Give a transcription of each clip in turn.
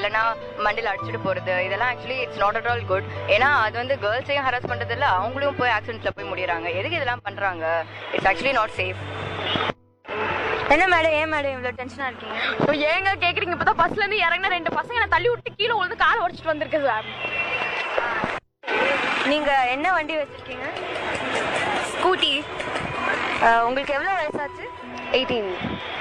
இல்லைன்னா மண்டியில் அடிச்சுட்டு போகிறது இதெல்லாம் actually it's not at all good ஏன்னா அது வந்து கேர்ள்ஸையும் ஹராஸ் பண்ணுறது இல்லை அவங்களும் போய் ஆக்சிடென்ட்ஸில் போய் முடியறாங்க எதுக்கு இதெல்லாம் பண்ணுறாங்க இட்ஸ் ஆக்சுவலி நாட் சேஃப் என்ன மேடம் ஏன் மேடம் இவ்வளோ டென்ஷனாக இருக்கீங்க இப்போ ஏங்க கேக்குறீங்க இப்பதான் பஸ்ல இருந்து இறங்கின ரெண்டு பசங்க என்ன தள்ளி விட்டு கீழே விழுந்து காலை உடைச்சிட்டு வந்திருக்கு சார் நீங்கள் என்ன வண்டி வச்சுருக்கீங்க ஸ்கூட்டி உங்களுக்கு எவ்வளோ வயசாச்சு எயிட்டீன்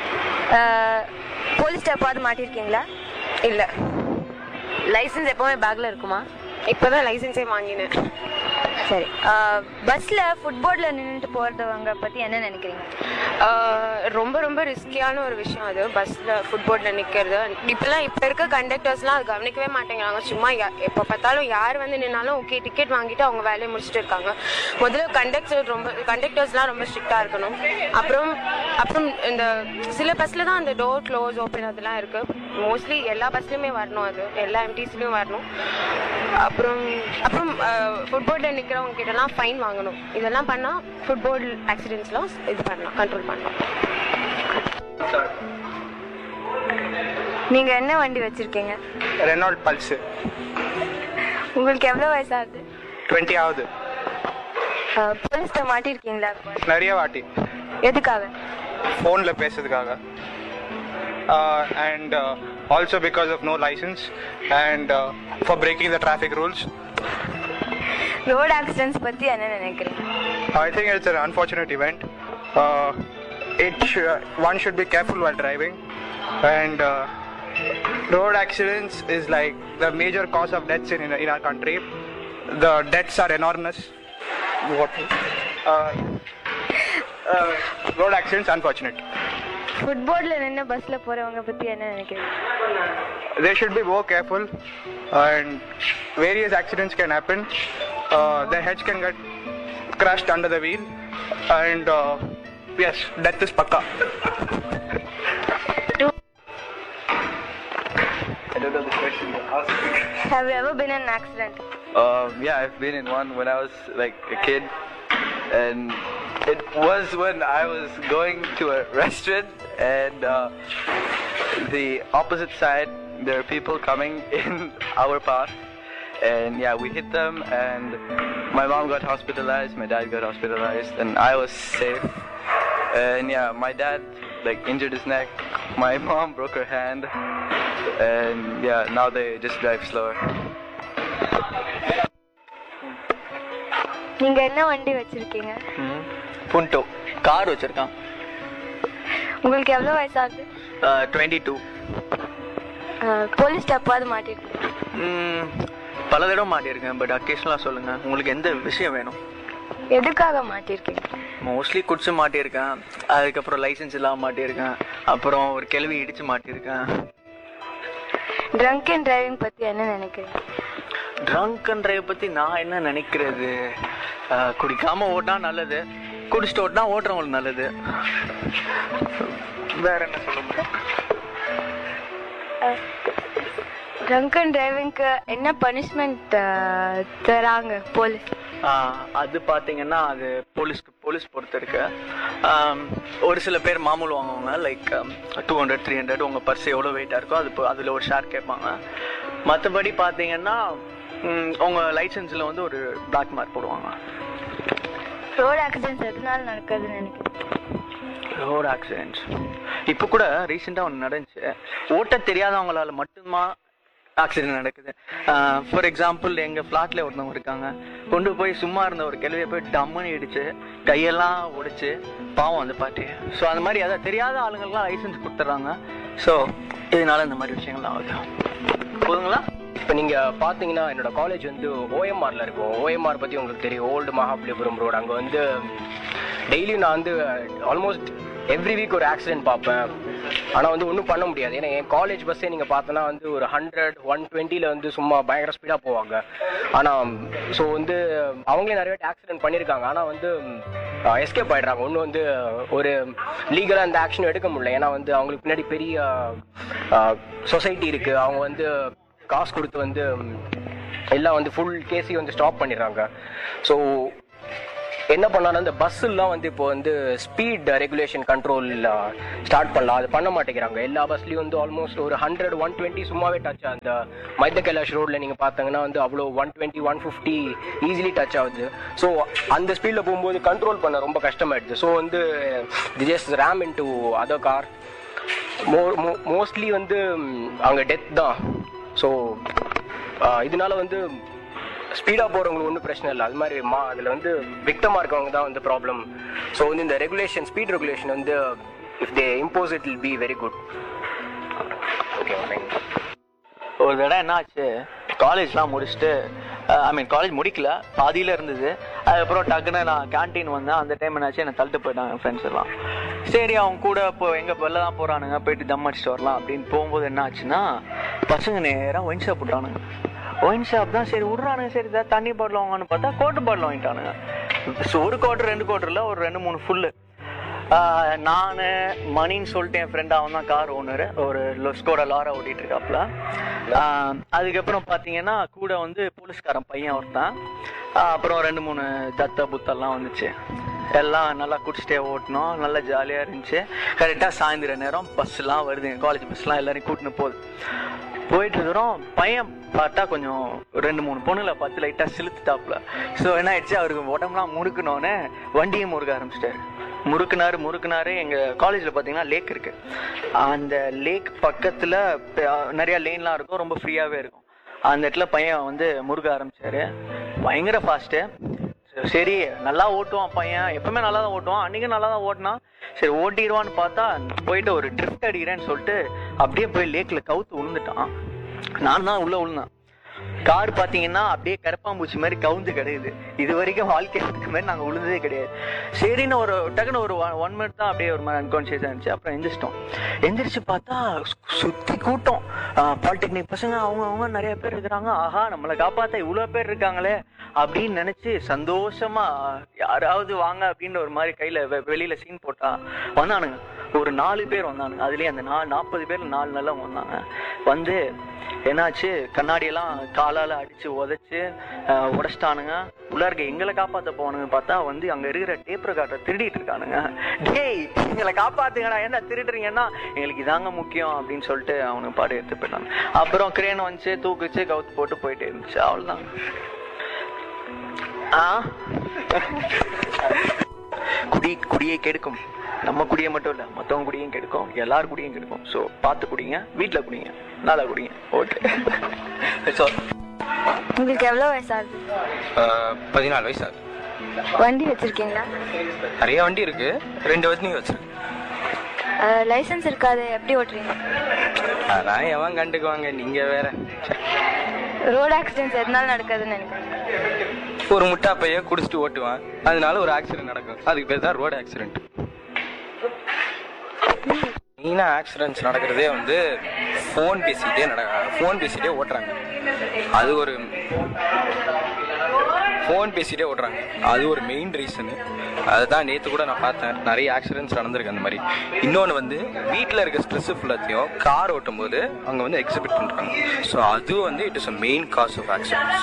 போலீஸ் ஸ்டாப்பாவது மாட்டியிருக்கீங்களா இல்ல லைசன்ஸ் எப்போவுமே பேக்கில் இருக்குமா இப்பதான் லைசென்ஸே வாங்கினேன் சரி பஸ்ஸில் ஃபுட்போர்டில் நின்றுட்டு போகிறதவங்க பற்றி என்ன நினைக்கிறீங்க ஆஹ் ரொம்ப ரொம்ப ரிஸ்கியான ஒரு விஷயம் அது பஸ்ஸில் ஃபுட்போர்டில் நிற்கிறது இப்போலாம் இப்போ இருக்க கண்டக்டர்ஸ்லாம் அது கவனிக்கவே மாட்டேங்கிறாங்க சும்மா யா- எப்போ பார்த்தாலும் யார் வந்து நின்னாலும் ஓகே டிக்கெட் வாங்கிட்டு அவங்க வேலையை முடிச்சுட்டு இருக்காங்க முதல்ல கண்டக்டர் ரொம்ப கண்டக்டர்ஸ்லாம் ரொம்ப ஸ்ட்ரிக்டாக இருக்கணும் அப்புறம் அப்புறம் இந்த சில பஸ்ஸில் தான் அந்த டோர் க்ளோஸ் ஓப்பன் அதெல்லாம் இருக்குது மோஸ்ட்லி எல்லா பஸ்லையுமே வரணும் அது எல்லா எம்டிஸ்லையும் வரணும் அப்புறம் அப்புறம் ஃபுட்போர்டில் நிற்கிறவங்க கிட்டலாம் ஃபைன் வாங்கணும் இதெல்லாம் பண்ணால் ஃபுட்போர்ட் ஆக்சிடென்ட்ஸ்லாம் இது பண்ணலாம் கண்ட்ரோல் பண்ணலாம் நீங்கள் என்ன வண்டி வச்சுருக்கீங்க ரெனால்ட் பல்ஸு உங்களுக்கு எவ்வளோ வயசாகுது டுவெண்ட்டி ஆகுது போலீஸ்ட்ட மாட்டியிருக்கீங்களா நிறைய வாட்டி எதுக்காக ஃபோனில் பேசுறதுக்காக and also because of no licence and for breaking the traffic rules road accidents பற்றி என்ன நினைக்கிறீங்க I think it's an unfortunate event. Uh, it sh- one should be careful while driving, and uh, road accidents is like the major cause of deaths in in our country. The deaths are enormous. What? Uh, uh, road accidents unfortunate. ஃபுட்போர்டில் நின்று பஸ்ஸில் போகிறவங்க பற்றி என்ன நினைக்கிறீங்க They should be more careful, and various accidents can happen. Uh, their heads can get crushed under the wheel, and uh, yes, death is pakka. I don't know the question. Have you ever been in an accident? Um, yeah, I've been in one when I was like a kid, and it was when I was going to a restaurant, and uh, the opposite side there are people coming in our path, and yeah, we hit them, and my mom got hospitalized, my dad got hospitalized, and I was safe, and yeah, my dad like injured his neck, my mom broke her hand, and yeah, now they just drive slower. நீங்கள் என்ன வண்டி வச்சுருக்கீங்க புண்டோ car வச்சிருக்கான் உங்களுக்கு எவ்வளோ வயசாகுது twenty two police ஸ்டாப்பாவது மாட்டியிருக்கீங்க பல தடவை மாட்டியிருக்கேன் பட் அக்கேஷனலாக சொல்லுங்க உங்களுக்கு எந்த விஷயம் வேணும் எதுக்காக மாட்டியிருக்கீங்க மோஸ்ட்லி குடிச்சு மாட்டியிருக்கேன் அதுக்கப்புறம் லைசென்ஸ் இல்லாமல் மாட்டியிருக்கேன் அப்புறம் ஒரு கேள்வி இடிச்சு மாட்டியிருக்கேன் ட்ரங்க் அண்ட் டிரைவிங் பற்றி என்ன நினைக்கிறீங்க ட்ரங்க் அண்ட் டிரைவ் பற்றி நான் என்ன நினைக்கிறது அஹ், குடிக்காம ஓட்டினா நல்லது குடிச்சிட்டு ஓட்டினா ஓட்டுறவங்களுக்கு நல்லது வேற என்ன சொல்ல முடியும் ட்ரங்க் அண்ட் டிரைவிங்க்கு என்ன பனிஷ்மெண்ட் தராங்க போலீஸ் ஆஹ் அது பார்த்தீங்கன்னா அது போலீஸ்க்கு போலீஸ் பொறுத்து இருக்கு ஆம், ஒரு சில பேர் மாமூல் வாங்குவாங்க like two hundred three hundred உங்கள் பர்ஸ் எவ்வளோ வெயிட்டாக இருக்கோ அது அதில் ஒரு ஷேர் கேட்பாங்க மற்றபடி பார்த்தீங்கன்னா ம், உங்க லைசன்ஸில் வந்து ஒரு பிளாக் மார்க் போடுவாங்க ரோட் ஆக்சிடென்ட்ஸ் எதனால நடக்குதுன்னு நினைக்கிறேன் ரோட் ஆக்சிடென்ட்ஸ் இப்போ கூட ரீசெண்டாக ஒன்று நடந்துச்சு ஓட்ட தெரியாதவங்களால மட்டுமா ஆக்சிடென்ட் நடக்குது ஃபார் எக்ஸாம்பிள் எங்கள் ஃப்ளாட்டில் ஒருத்தவங்க இருக்காங்க கொண்டு போய் சும்மா இருந்த ஒரு கிளவியை போய் டம்முன்னு இடிச்சு கையெல்லாம் உடைச்சு பாவம் அந்த பாட்டி ஸோ அந்த மாதிரி அதான் தெரியாத ஆளுங்களுக்குலாம் லைசன்ஸ் கொடுத்துட்றாங்க ஸோ இதனால இந்த மாதிரி விஷயங்கள்லாம் ஆகுது போதுங்களா இப்போ நீங்கள் பார்த்தீங்கன்னா என்னோட காலேஜ் வந்து ஓஎம்ஆரில் இருக்கும் ஓஎம்ஆர் பற்றி உங்களுக்கு தெரியும் ஓல்டு மகாபலிபுரம் ரோடு அங்கே வந்து டெய்லியும் நான் வந்து ஆல்மோஸ்ட் எவ்ரி வீக் ஒரு ஆக்சிடென்ட் பார்ப்பேன் ஆனால் வந்து ஒன்றும் பண்ண முடியாது ஏன்னா என் காலேஜ் பஸ்ஸே நீங்கள் பார்த்தோன்னா வந்து ஒரு ஹண்ட்ரட் ஒன் டுவெண்ட்டியில் வந்து சும்மா பயங்கர ஸ்பீடாக போவாங்க ஆனால் ஸோ வந்து அவங்களே நிறைய வாட்டி ஆக்சிடென்ட் பண்ணியிருக்காங்க ஆனால் வந்து எஸ்கேப் ஆயிடுறாங்க ஒன்றும் வந்து ஒரு லீகலாக அந்த ஆக்ஷன் எடுக்க முடியல ஏன்னா வந்து அவங்களுக்கு பின்னாடி பெரிய சொசைட்டி இருக்குது அவங்க வந்து காசு கொடுத்து வந்து ம், எல்லாம் வந்து ஃபுல் கேஸையும் வந்து ஸ்டாப் பண்ணிடுறாங்க ஸோ என்ன பண்ணாலும் இந்த பஸ்ஸுலாம் வந்து இப்போ வந்து ஸ்பீட் ரெகுலேஷன் கண்ட்ரோல் ஸ்டார்ட் பண்ணலாம் அது பண்ண மாட்டேங்கிறாங்க எல்லா பஸ்லயும் வந்து ஆல்மோஸ்ட் ஒரு ஹண்ட்ரட் ஒன் டுவெண்ட்டி சும்மாவே டச் அந்த மைத்த கைலாஷ் ரோட்ல நீங்க பாத்தீங்கன்னா வந்து அவ்வளோ one twenty one fifty easily touch ஆகுது ஸோ அந்த ஸ்பீட்ல போகும்போது கண்ட்ரோல் பண்ண ரொம்ப கஷ்டமாயிடுது ஸோ வந்து just ram into other car mostly வந்து ம், அங்க டெத் தான் ஸோ இதனால வந்து ஸ்பீடா போறவங்களுக்கு ஒன்றும் பிரச்சனை இல்லை அது மாதிரி மா அதுல வந்து விக்டமா இருக்கவங்க தான் வந்து ப்ராப்ளம் ஸோ வந்து இந்த ரெகுலேஷன் ஸ்பீட் ரெகுலேஷன் வந்து if they impose it will be very good okay ஒரு தடவை என்ன ஆச்சு காலேஜ்லாம் முடிச்சுட்டு ஐ மீன் காலேஜ் முடிக்கல பாதியில இருந்தது அதுக்கப்புறம் டக்குன்னு நான் கேண்டீன் வந்தேன் அந்த டைம் என்னாச்சு என்னை தள்ளிட்டு போயிட்டாங்க ஃப்ரெண்ட்ஸ் எல்லாம் சரி அவங்க கூட இப்போ எங்க வெளில தான் போறானுங்க போயிட்டு தம் அடிச்சுட்டு வரலாம் அப்படின்னு போகும்போது என்ன ஆச்சுன்னா பசங்க நேரம் ஒயின் ஷாப் விட்டானுங்க ஒயின் ஷாப் தான் சரி விட்றானுங்க சரி தான் தண்ணி பாட்டில் வாங்கன்னு பார்த்தா கோட்டு பாட்டில் வாங்கிட்டானுங்க So, ஒரு குவார்டர் ரெண்டு குவார்டரில் ஒரு ரெண்டு மூணு ஃபுல்லு நான் மணின்னு சொல்லிட்டு என் ஃப்ரெண்ட் அவன் தான் கார் ஓனர் ஒரு ஸ்கோட லாரா ஓட்டிட்டு இருக்காப்ல ஆஹ் அதுக்கப்புறம் பார்த்தீங்கன்னா கூட வந்து போலீஸ்காரன் பையன் ஒருத்தன் ஆஹ் அப்புறம் ரெண்டு மூணு தத்த புத்தெல்லாம் வந்துச்சு எல்லாம் நல்லா குடிச்சிட்டே ஓட்டினோம் நல்லா ஜாலியாக இருந்துச்சு கரெக்டாக சாயந்தர நேரம் பஸ்லாம் வருது காலேஜ் பஸ்லாம் எல்லாரையும் கூட்டின்னு போகுது போயிட்டு இருக்கிறோம் பையன் பார்த்தா கொஞ்சம் ரெண்டு மூணு பொண்ணுல பார்த்து லைட்டாக சிலுத்துட்டாப்புல ஸோ என்ன ஆயிடுச்சு அவருக்கு உடம்புலாம் முறுக்குனோன்னே வண்டியும் முறுக்க ஆரம்பிச்சிட்டாரு முறுக்குனாரு முறுக்குனாரு எங்க காலேஜ்ல பாத்தீங்கன்னா லேக் இருக்கு அந்த லேக் பக்கத்துல ப- நிறைய லேன்லாம் இருக்கும் ரொம்ப ஃப்ரீயாவே இருக்கும் அந்த இடத்துல பையன் வந்து முறுக்க ஆரம்பிச்சாரு பயங்கர ஃபாஸ்ட்டு சரி நல்லா ஓட்டுவான் பையன் எப்பவுமே நல்லா தான் ஓட்டுவான் அன்னைக்கும் நல்லா தான் ஓட்டினான் சரி ஓட்டிடுவான்னு பார்த்தா போயிட்டு ஒரு ட்ரிஃப்ட் அடிக்கிறேன்னு சொல்லிட்டு அப்படியே போய் லேக்ல கவுத்து விழுந்துட்டான் நான் தான் உள்ள விழுந்தேன் கார் பாத்தீங்கன்னா அப்படியே கரப்பாம்பூச்சி மாதிரி கவுந்து கிடையாது இது வரைக்கும் வாழ்க்கை இதுக்கு மாதிரி நாங்க விழுந்ததே கிடையாது சரின்னு ஒரு டக்குன்னு ஒரு ஒன் மினிட் தான் அப்படியே ஒரு மாதிரி அன்கான்சியஸா இருந்துச்சு அப்புறம் எந்திரிச்சிட்டோம் எந்திரிச்சு பார்த்தா சு- சுத்தி கூட்டம் பாலிடெக்னிக் பசங்க அவங்க அவங்க நிறைய பேர் இருக்கிறாங்க ஆஹா நம்மளை காப்பாத்த இவ்வளவு பேர் இருக்காங்களே அப்படின்னு நினைச்சு சந்தோஷமா யாராவது வாங்க அப்படின்னு ஒரு மாதிரி கையில வெ- வெளியில சீன் போட்டா வந்தானுங்க ஒரு நாலு பேர் வந்தானுங்க அதுலயே அந்த நா நாற்பது பேர்ல நாலு நல்லவங்க வந்தாங்க வந்து என்னாச்சு கண்ணாடியெல்லாம் காலால அடிச்சு உதைச்சு அஹ், உடைச்சிட்டானுங்க உள்ள இருக்க எங்களை காப்பாத்த போவானுங்க பார்த்தா வந்து அங்க இருக்கிற டேப் ரெக்கார்டரை திருடிட்டு இருக்கானுங்க டேய் எங்களை காப்பாத்துங்கடா என்ன திருடுறீங்கன்னா எங்களுக்கு இதாங்க முக்கியம் அப்படின்னு சொல்லிட்டு அவனுக்கு பாடு எடுத்து போயிட்டாங்க அப்புறம் கிரேன் வந்துச்சு தூக்குச்சு கவுத்து போட்டு போயிட்டே இருந்துச்சு அவ்வளவுதான் ஆ குடி குடியை கெடுக்கும் நம்ம குடியை மட்டும் இல்ல மத்தவங்க குடியும் கெடுக்கும் எல்லார் குடியும் கெடுக்கும் ஸோ பார்த்து குடிங்க வீட்டில் குடிங்க நல்லா குடிங்க ஓகே உங்களுக்கு எவ்வளோ வயசாகுது பதினாலு வயசு ஆகுது வண்டி வச்சிருக்கீங்களா நிறைய வண்டி இருக்கு ரெண்டு வண்டி வச்சிருக்கு லைசன்ஸ் இருக்காது எப்படி ஓட்டுறீங்க அதான் எவன் கண்டுக்குவாங்க நீங்க வேற ரோட் ஆக்சிடென்ட்ஸ் எதனால நடக்குதுன்னு நினைக்கிறேன் ஒரு முட்டா பைய குடிச்சிட்டு ஓட்டுவான் அதனால ஒரு ஆக்சிடென்ட் நடக்கும் அதுக்கு பேர் தான் ரோடு ஆக்சிடென்ட் மெயினா ஆக்சிடென்ட்ஸ் நடக்கிறதே வந்து ஃபோன் பேசிட்டே நட ஃபோன் பேசிட்டே ஓட்டுறாங்க அது ஒரு ஃபோன் பேசிட்டே ஓட்டுறாங்க அது ஒரு மெயின் ரீசனு அதுதான் நேற்று கூட நான் பார்த்தேன் நிறைய ஆக்சிடென்ட்ஸ் நடந்திருக்கு அந்த மாதிரி இன்னொன்று வந்து வீட்டில் இருக்க ஸ்ட்ரெஸ் ஃபுல்லாத்தையும் கார் ஓட்டும் போது அவங்க வந்து எக்ஸிபிட் பண்ணுறாங்க ஸோ அது வந்து it is a main cause of accidents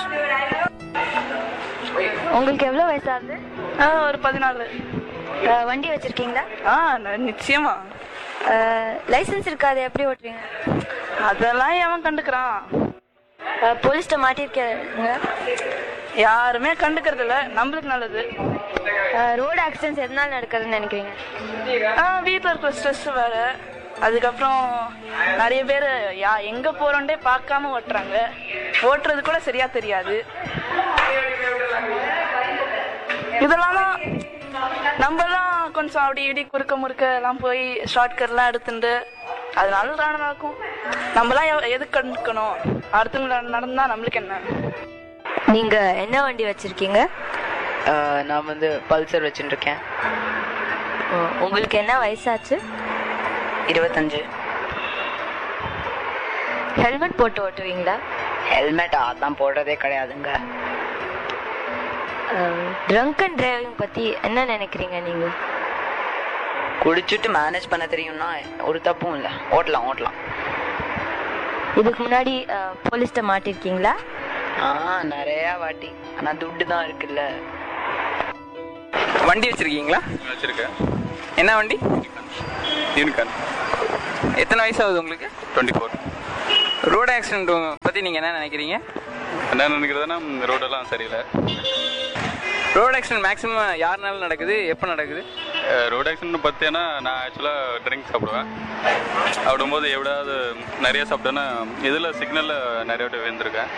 உங்களுக்கு எவ்வளோ வயசாகுது ஒரு பதினாலு அஹ், வண்டி வச்சிருக்கீங்களா ஆ ந- நிச்சயமா லைசன்ஸ் இருக்காது எப்படி ஓட்டுறீங்க அதெல்லாம் எவன் கண்டுக்கிறான் போலீஸ்ட்ட மாட்டிருக்கீங்க யாருமே கண்டுக்கிறது இல்ல நம்மளுக்கு நல்லது ரோடு ஆக்சிடென்ட்ஸ் எதனால நடக்குதுன்னு நினைக்கிறீங்க ஆ வீட்டில் இருக்கிற ஸ்ட்ரெஸ் வேற அதுக்கப்புறம் நிறைய பேர் யா எங்க போறோண்டே பார்க்காம ஓட்டுறாங்க ஓட்டுறது கூட சரியா தெரியாது இதெல்லாம் தான் நம்மலாம் கொஞ்சம் அப்படி இப்படி குறுக்க முறுக்க எல்லாம் போய் ஷார்ட் கட்லாம் எடுத்துட்டு அதனால தானே நடக்கும் நம்மலாம் எவ- எதுக்கு கண்டுக்கணும் அடுத்தவங்க நடந்தா நம்மளுக்கு என்ன நீங்க என்ன வண்டி வச்சிருக்கீங்க நான் வந்து பல்சர் வச்சுட்டு இருக்கேன் உ- உங்களுக்கு என்ன வயசாச்சு இருபத்தஞ்சு ஹெல்மெட் போட்டு ஓட்டுவீங்களா ஹெல்மெட் அதான் போடுறதே கிடையாதுங்க ட்ரங்க் அண்ட் டிரைவிங் பத்தி என்ன நினைக்கிறீங்க நீங்க குடிச்சிட்டு மேனேஜ் பண்ண தெரியும்னா ஒரு தப்பும் இல்லை ஓட்டலாம் ஓட்டலாம் இதுக்கு முன்னாடி போலீஸ்ட்ட மாட்டிருக்கீங்களா ஆ நிறைய வாட்டி ஆனா துட்டு தான் இருக்குல்ல வண்டி வச்சிருக்கீங்களா வச்சிருக்கேன் என்ன வண்டி யூனிகான் எத்தனை வயசு ஆகுது உங்களுக்கு டுவெண்ட்டி ஃபோர் ரோடு ஆக்சிடென்ட் பற்றி நீங்கள் என்ன நினைக்கிறீங்க என்ன நினைக்கிறதுனா ரோடெல்லாம் சரியில்லை ரோடு ஆக்சிடென்ட் மேக்ஸிமம் யாருனால நடக்குது எப்போ நடக்குது ரோட் ஆக்சிடென்ட் பார்த்தீங்கன்னா நான் ஆக்சுவலாக ட்ரிங்க் சாப்பிடுவேன் சாப்பிடும்போது எப்படியாவது நிறைய சாப்பிட்டேன்னா இதில் சிக்னலில் நிறைய வாட்டி விழுந்திருக்கேன்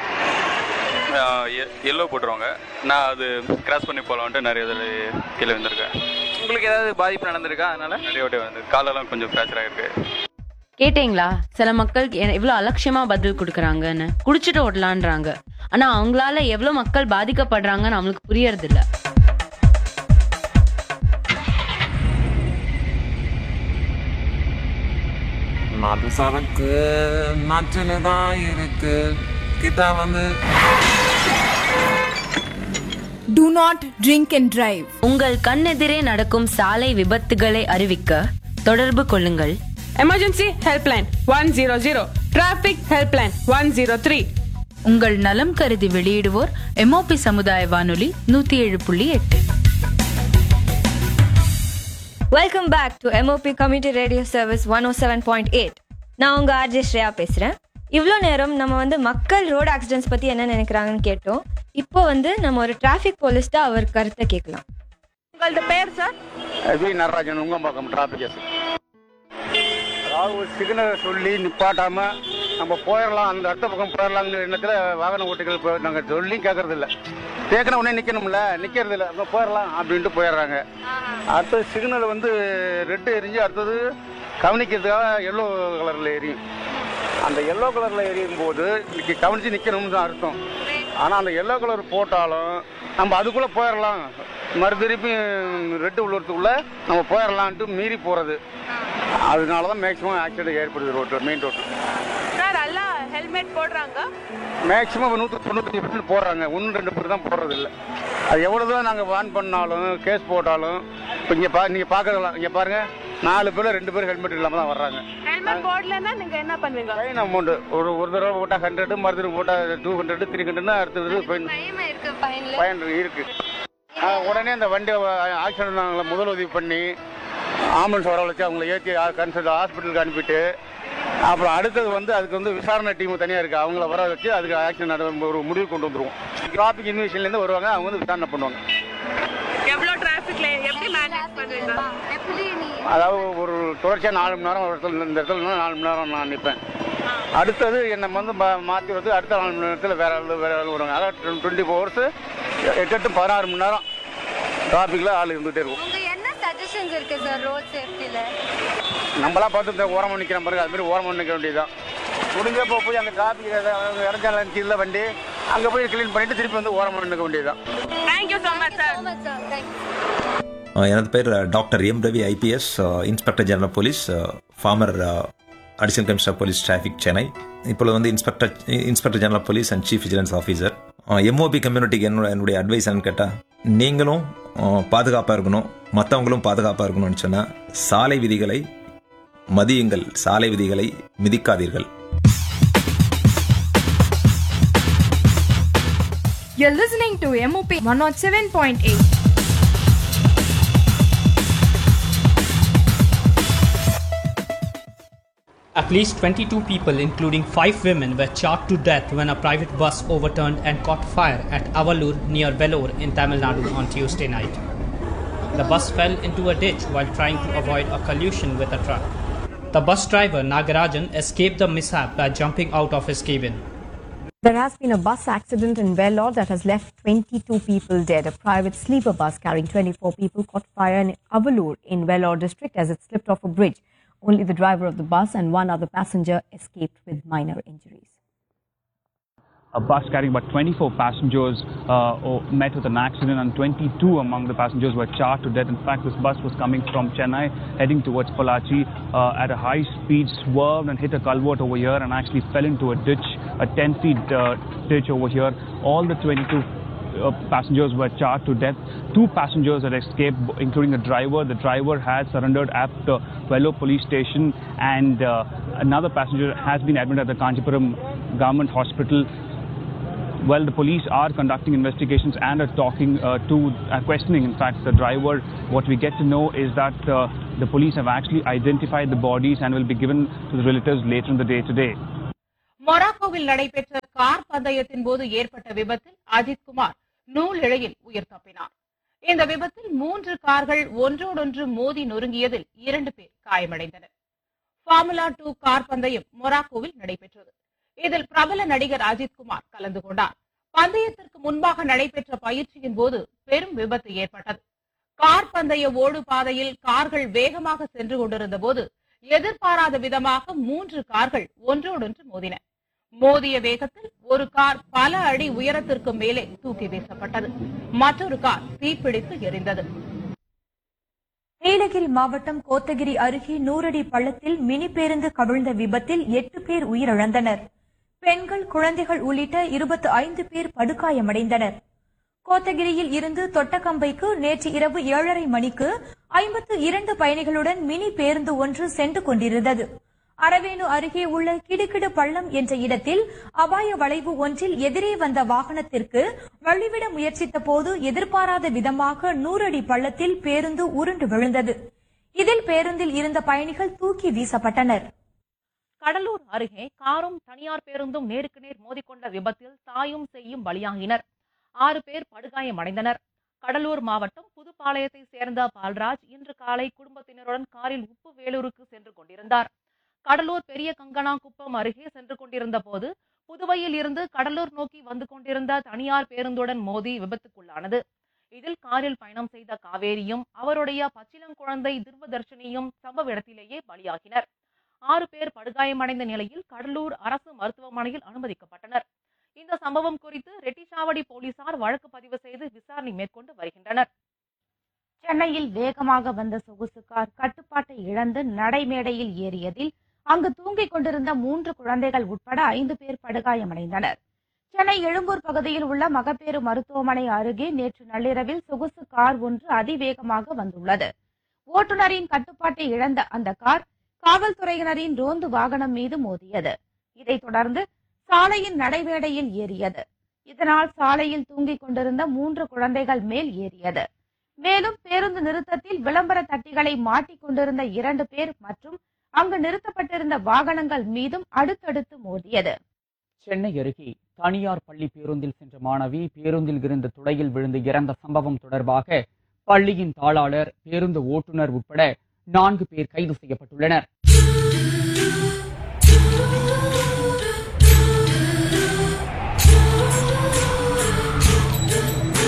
எல்லோ போட்டுருவாங்க நான் அது கிராஸ் பண்ணி போகலான்ட்டு நிறைய தடவை கீழே விழுந்திருக்கேன் உங்களுக்கு ஏதாவது பாதிப்பு நடந்திருக்கா அதனால நிறைய வாட்டி வந்து காலெல்லாம் கொஞ்சம் ஃப்ராக்சர் ஆகிருக்கு கேட்டீங்களா சில மக்களுக்கு எ- எவ்வளவு அலட்சியமா பதில் கொடுக்கறாங்கன்னு குடிச்சிட்டு ஓடலான்றாங்க ஆனா அவங்களால எவ்வளவு மக்கள் பாதிக்கப்படுறாங்கன்னு அவங்களுக்கு புரியறது இல்ல மது சரக்கு நச்சுன்னு தான் இருக்கு கிட்ட வந்து Do not drink and drive. உங்கள் கண்ணெதிரே நடக்கும் சாலை விபத்துகளை அறிவிக்க தொடர்பு கொள்ளுங்கள் emergency helpline one zero zero traffic helpline one zero three உங்கள் நலம் கருதி வெளியிடுவோர் எம்ஓபி சமுதாய வானொலி நூத்தி ஏழு புள்ளி எட்டு welcome back to MOP community radio service one O seven point eight நான் உங்கள் ஆர்ஜே ஸ்ரேயா பேசுகிறேன் இவ்வளோ நேரம் நம்ம வந்து மக்கள் ரோடு ஆக்சிடென்ட்ஸ் பற்றி என்ன நினைக்கிறாங்கன்னு கேட்டோம் இப்போ வந்து நம்ம ஒரு டிராஃபிக் போலீஸ்ட அவர் கருத்தை கேட்கலாம் உங்களது பேர் sir V Natarajan Nungambakkam traffic yes அதாவது ஒரு சிக்னலை சொல்லி நிப்பாட்டாம நம்ம போயிடலாம் அந்த அடுத்த பக்கம் போயிடலாங்கிற எண்ணத்தில் வாகன ஓட்டிகள் இப்போ நாங்கள் சொல்லி கேட்கறது இல்லை கேட்கணும் உடனே நிற்கணும்ல நிற்கிறது இல்லை அப்புறம் போயிடலாம் அப்படின்ட்டு போயிடுறாங்க அடுத்தது சிக்னல் வந்து ரெட்டு எரிஞ்சு அடுத்தது கவனிக்கிறதுக்காக எல்லோ கலரில் எரியும் அந்த எல்லோ கலரில் எரியும் போது இன்னைக்கு கவனித்து நிற்கணும்னு தான் அர்த்தம் ஆனால் அந்த எல்லோ கலர் போட்டாலும் நம்ம அதுக்குள்ளே போயிடலாம் மறு திருப்பி ரெட்டு உள்ளத்துக்குள்ளே நம்ம போயிடலான்ட்டு மீறி போகிறது அதனால தான் மேக்ஸிமம் ஆக்சிடென்ட் ஏற்படுது ரோட்டில் மெயின் ரோட்டில் சார் எல்லாம் ஹெல்மெட் போடுறாங்க மேக்ஸிமம் நூற்றி தொண்ணூத்தஞ்சு பர்சன்ட் போடுறாங்க ஒன்று ரெண்டு பேர் தான் போடுறது இல்லை அது எவ்வளோ தான் நாங்கள் வான் பண்ணாலும் கேஸ் போட்டாலும் இப்போ இங்கே பா நீங்கள் பார்க்கலாம் இங்கே பாருங்கள் நாலு பேர் ரெண்டு பேர் ஹெல்மெட் இல்லாமல் தான் வர்றாங்க ஹெல்மெட் போடலன்னா நீங்க என்ன பண்ணுவீங்க ஃபைன் அமௌண்ட் ஒரு ஒரு தடவை போட்டால் ஹண்ட்ரடு மறு தடவை போட்டால் டூ ஹண்ட்ரட் த்ரீ ஹண்ட்ரட்னா அடுத்தது ஃபைன் ஃபைன் இருக்கு ஆ, உடனே அந்த வண்டி ஆக்சிடென்ட் நாங்கள் முதல் உதவி பண்ணி ஆம்புலன்ஸ் வரவழைச்சு அவங்கள ஏற்றி கன்சல்ட் ஹாஸ்பிட்டலுக்கு அனுப்பிட்டு அப்புறம் அடுத்தது வந்து அதுக்கு வந்து விசாரணை டீம் தனியாக இருக்குது அவங்கள வர வச்சு அதுக்கு ஆக்ஷன் நட ஒரு முடிவு கொண்டு வந்துருவோம் டிராபிக் இன்வெஸ்டிலேருந்து வருவாங்க அவங்க வந்து விசாரணை பண்ணுவாங்க எவ்வளவு டிராபிக்ல எப்படி மேனேஜ் பண்ணுவீங்க அதாவது ஒரு தொடர்ச்சியாக நாலு மணி நேரம் ஒரு இடத்துல இந்த இடத்துல நின்னா நாலு மணி நேரம் நான் நிற்பேன் அடுத்தது என்னை வந்து மா- மாற்றி வந்து அடுத்த நாலு மணி நேரத்தில் வேற ஆள் வேற ஆள் வருவாங்க அதாவது டுவெண்ட்டி ஃபோர் ஹவர்ஸ் எட்டு எட்டு பதினாறு மணி நேரம் டிராஃபிக்கில் ஆள் இருந்துகிட்டே இருக்கும் உங்க என்ன சஜஷன்ஸ் இருக்கு சார் ரோட் சேஃப்டில நம்மளாம் பார்த்து இந்த ஓரமாக நிற்கிற பாருங்க அது மாதிரி ஓரமாக நிற்க வேண்டியதுதான் முடிஞ்சப்போ போய் அங்கே டிராஃபிக் இறஞ்சால நிற்கிறதுல வண்டி அங்கே போய் க்ளீன் பண்ணிட்டு திருப்பி வந்து ஓரமாக நிற்க வேண்டியதுதான் தேங்க்யூ ஸோ மச் சார் எனது பேர் doctor M Ravi IPS inspector general police former additional commissioner police traffic Chennai இப்பொழுது வந்து inspector inspector general police and chief vigilance officer MOP கம்யூனிட்டிக்கு என்னோட என்னுடைய அட்வைஸ் என்னன்னு கேட்டால் நீங்களும் பாதுகாப்பாக இருக்கணும் மற்றவங்களும் பாதுகாப்பாக இருக்கணும்னு சொன்னால் சாலை விதிகளை மதியுங்கள் சாலை விதிகளை மிதிக்காதீர்கள் You're listening to MOP 107.8. At least 22 people, including 5 women, were charred to death when a private bus overturned and caught fire at Avalur near Vellore in Tamil Nadu on Tuesday night. The bus fell into a ditch while trying to avoid a collision with a truck. The bus driver Nagarajan escaped the mishap by jumping out of his cabin. There has been a bus accident in Vellore that has left 22 people dead. A private sleeper bus carrying 24 people caught fire in Avalur in Vellore district as it slipped off a bridge. Only the driver of the bus and one other passenger escaped with minor injuries. A bus carrying about 24 passengers uh, o- met with an accident, and 22 among the passengers were charred to death. In fact, this bus was coming from Chennai, heading towards Palachi uh, at a high speed, swerved and hit a culvert over here, and actually fell into a ditch, a 10 feet uh, ditch over here. All the 22 uh, passengers were charred to death. Two passengers had escaped, including the driver. The driver has surrendered at the Velo police station, and uh, another passenger has been admitted at the Kanchipuram government hospital. well, the police are conducting investigations and are talking uh, to, uh, questioning, in fact, the driver. What we get to know is that uh, the police have actually identified the bodies and will be given to the relatives later in the day today. மொராக்கோவில் நடைபெற்ற car பந்தயத்தின் போது ஏற்பட்ட விபத்தில் அஜித் குமார் நூல் இழையில் உயிர் தப்பினார் இந்த விபத்தில் மூன்று கார்கள் ஒன்றோடொன்று மோதி நொறுங்கியதில் இரண்டு பேர் காயமடைந்தனர் ஃபார்முலா டூ கார் பந்தயம் மொராக்கோவில் நடைபெற்றது இதில் பிரபல நடிகர் அஜித் குமார் கலந்து கொண்டார் பந்தயத்திற்கு முன்பாக நடைபெற்ற பயிற்சியின் போது பெரும் விபத்து ஏற்பட்டது கார் பந்தய ஓடு பாதையில் கார்கள் வேகமாக சென்று கொண்டிருந்த போது எதிர்பாராத விதமாக மூன்று கார்கள் ஒன்றோடொன்று மோதின மோதிய வேகத்தில் ஒரு கார் பல அடி உயரத்திற்கு மேலே தூக்கி வீசப்பட்டது மற்றொரு கார் தீப்பிடித்து எரிந்தது நீலகிரி மாவட்டம் கோத்தகிரி அருகே நூறடி பள்ளத்தில் மினி பேருந்து கவிழ்ந்த விபத்தில் எட்டு பேர் உயிரிழந்தனர் பெண்கள் குழந்தைகள் உள்ளிட்ட இருபத்தி ஐந்து பேர் படுகாயமடைந்தனர் கோத்தகிரியில் இருந்து தொட்டக்கம்பைக்கு நேற்று இரவு ஏழரை மணிக்கு ஐம்பத்து இரண்டு பயணிகளுடன் மினி பேருந்து ஒன்று சென்று கொண்டிருந்தது அரவேணு அருகே உள்ள கிடுகிடு பள்ளம் என்ற இடத்தில் அபாய வளைவு ஒன்றில் எதிரே வந்த வாகனத்திற்கு வழிவிட முயற்சித்த போது எதிர்பாராத விதமாக நூறடி பள்ளத்தில் பேருந்து உருண்டு விழுந்தது இதில் பேருந்தில் இருந்த பயணிகள் தூக்கி வீசப்பட்டனர் கடலூர் அருகே காரும் தனியார் பேருந்தும் நேருக்கு நேர் மோதிக்கொண்ட விபத்தில் தாயும் செய்யும் பலியாகினர் ஆறு பேர் படுகாயமடைந்தனர் கடலூர் மாவட்டம் புதுப்பாளையத்தை சேர்ந்த பால்ராஜ் இன்று காலை குடும்பத்தினருடன் காரில் உப்பு வேலூருக்கு சென்று கொண்டிருந்தார் கடலூர் பெரிய கங்கனாகுப்பம் அருகே சென்று கொண்டிருந்த போது புதுவையில் இருந்து கடலூர் நோக்கி வந்து கொண்டிருந்த தனியார் பேருந்துடன் மோதி விபத்துக்குள்ளானது இதில் காரில் பயணம் செய்த காவேரியும் அவருடைய பச்சிளங்குழந்தை துர்வதர்ஷினியும் சம்பவ இடத்திலேயே பலியாகினர் ஆறு பேர் படுகாயமடைந்த நிலையில் கடலூர் அரசு மருத்துவமனையில் அனுமதிக்கப்பட்டனர் இந்த சம்பவம் குறித்து ரெட்டிச்சாவடி போலீசார் வழக்கு பதிவு செய்து விசாரணை மேற்கொண்டு வருகின்றனர் சென்னையில் வேகமாக வந்த சொகுசு கார் கட்டுப்பாட்டை இழந்து நடைமேடையில் ஏறியதில் அங்கு தூங்கிக் கொண்டிருந்த மூன்று குழந்தைகள் உட்பட ஐந்து பேர் படுகாயமடைந்தனர் சென்னை எழும்பூர் பகுதியில் உள்ள மகப்பேறு மருத்துவமனை அருகே நேற்று நள்ளிரவில் சொகுசு கார் ஒன்று அதிவேகமாக வந்துள்ளது ஓட்டுநரின் கட்டுப்பாட்டை இழந்த அந்த கார் காவல்துறையினரின் ரோந்து வாகனம் மீது மோதியது இதைத் தொடர்ந்து சாலையின் நடைமேடையில் ஏறியது இதனால் சாலையில் தூங்கிக் கொண்டிருந்த மூன்று குழந்தைகள் மேல் ஏறியது மேலும் பேருந்து நிறுத்தத்தில் விளம்பர தட்டிகளை மாட்டிக் கொண்டிருந்த இரண்டு பேர் மற்றும் அங்கு நிறுத்தப்பட்டிருந்த வாகனங்கள் மீதும் அடுத்தடுத்து மோதியது சென்னை அருகே தனியார் பள்ளி பேருந்தில் சென்ற மாணவி பேருந்தில் இருந்த துளையில் விழுந்து இறந்த சம்பவம் தொடர்பாக பள்ளியின் தாளாளர் பேருந்து ஓட்டுநர் உட்பட நான்கு பேர் கைது செய்யப்பட்டுள்ளனர்